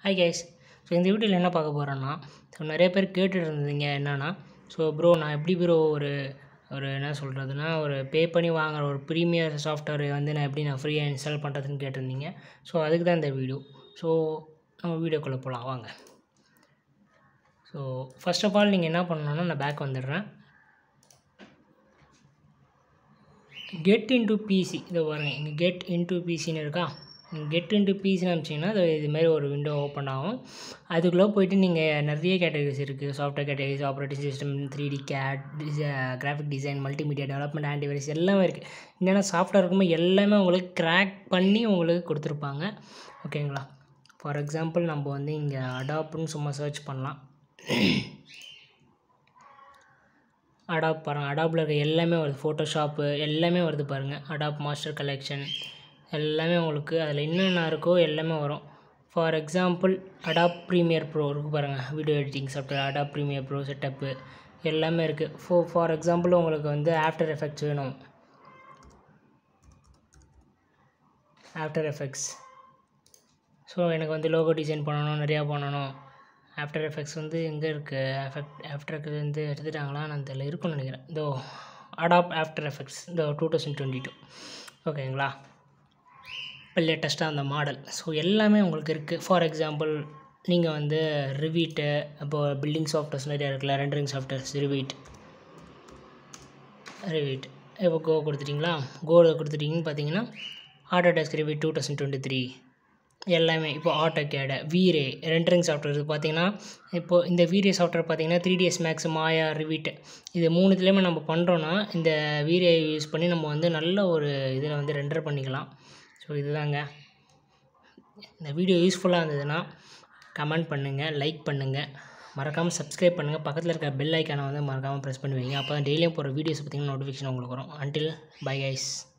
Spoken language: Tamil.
ஹாய் கைஸ் ஸோ இந்த வீடியோவில் என்ன பார்க்க போகிறோன்னா ஸோ நிறைய பேர் கேட்டுட்டு இருந்தீங்க என்னன்னா ஸோ ப்ரோ நான் எப்படி ப்ரோ ஒரு ஒரு என்ன சொல்கிறதுனா ஒரு பே பண்ணி வாங்குற ஒரு ப்ரீமியர் சாஃப்ட்வேர் வந்து நான் எப்படி நான் ஃப்ரீயாக இன்ஸ்டால் பண்ணுறதுன்னு கேட்டிருந்தீங்க ஸோ அதுக்கு தான் இந்த வீடியோ ஸோ நம்ம வீடியோக்குள்ளே போகலாம் வாங்க ஸோ ஃபர்ஸ்ட் ஆஃப் ஆல் நீங்கள் என்ன பண்ணணுன்னா நான் பேக் வந்துடுறேன் கெட் இன்டு பிசி இதை பாருங்க இங்கே கெட் இன்டு பிசின்னு இருக்கா கெட் இன்டு பிசின்னு அனுப்பிச்சிங்கன்னா அது இதுமாரி ஒரு விண்டோ ஓப்பன் ஆகும் அதுக்குள்ளே போயிட்டு நீங்கள் நிறைய கேட்டகரிஸ் இருக்குது software categories operating system three D CAD graphic design multimedia development antivirus எல்லாமே இருக்குது என்னென்னா சாஃப்ட்வேர் இருக்கும்போது எல்லாமே உங்களுக்கு கிராக் பண்ணி உங்களுக்கு கொடுத்துருப்பாங்க ஓகேங்களா ஃபார் எக்ஸாம்பிள் நம்ம வந்து இங்கே அடாப்னு சும்மா சர்ச் பண்ணலாம் அடாப் பாருங்கள் அடாப்பில் இருக்க எல்லாமே வருது ஃபோட்டோஷாப்பு எல்லாமே வருது பாருங்கள் அடாப் மாஸ்டர் கலெக்ஷன் எல்லாமே உங்களுக்கு அதில் என்னென்ன இருக்கோ எல்லாமே வரும் for example Adobe Premiere Pro இருக்குது பாருங்கள் video editing software Adobe Premiere Pro setup எல்லாமே இருக்குது ஃபோ ஃபார் எக்ஸாம்பிள் உங்களுக்கு வந்து ஆஃப்டர் எஃபெக்ட்ஸ் வேணும் ஆஃப்டர் எஃபெக்ட்ஸ் ஸோ எனக்கு வந்து லோகோ டிசைன் பண்ணணும் நிறையா பண்ணணும் ஆஃப்டர் எஃபெக்ட்ஸ் வந்து எங்கே இருக்குது எஃபெக்ட் ஆஃப்டர் எஃபெக்ட்ஸ் வந்து எடுத்துட்டாங்களா நான் தெரியல இருக்குன்னு நினைக்கிறேன் இதோ அடாப் ஆஃப்டர் எஃபெக்ட்ஸ் இந்த டூ தௌசண்ட் டுவெண்ட்டி டூ ஓகேங்களா இப்போ லேட்டஸ்ட்டாக அந்த மாடல் ஸோ எல்லாமே உங்களுக்கு இருக்குது ஃபார் எக்ஸாம்பிள் நீங்கள் வந்து ரிவீட்டு அப்போது பில்டிங் சாஃப்ட்வேர்ஸ் நிறையா இருக்குல்ல ரெண்டரிங் சாஃப்ட்வேர்ஸ் ரிவீட் ரிவீட் இப்போ கோ கொடுத்துட்டிங்களா கோ கொடுத்துட்டிங்கன்னு பார்த்தீங்கன்னா Autodesk Revit two thousand twenty three எல்லாமே இப்போ ஆட்டோ கேடு வீரே ரெண்டரிங் சாஃப்ட்வேர் பார்த்தீங்கன்னா இப்போ இந்த வீரே சாஃப்ட்வேர் பார்த்தீங்கன்னா three DS Max Maya Revit இது மூணுத்துலேயுமே நம்ம பண்ணுறோன்னா இந்த வீரே யூஸ் பண்ணி நம்ம வந்து நல்ல ஒரு இதில் வந்து ரெண்டர் பண்ணிக்கலாம் ஸோ இதுதாங்க இந்த வீடியோ யூஸ்ஃபுல்லாக இருந்ததுன்னா கமெண்ட் பண்ணுங்கள் லைக் பண்ணுங்கள் மறக்காமல் சப்ஸ்கிரைப் பண்ணுங்கள் பக்கத்தில் இருக்க பெல் ஐக்கானை வந்து மறக்காமல் ப்ரெஸ் பண்ணி வைங்க அப்போ தான் டெய்லியும் போகிற வீடியோஸ் பார்த்திங்கன்னா நோட்டிஃபிகேஷன் உங்களுக்கு வரும் அன்டில் பை கைஸ்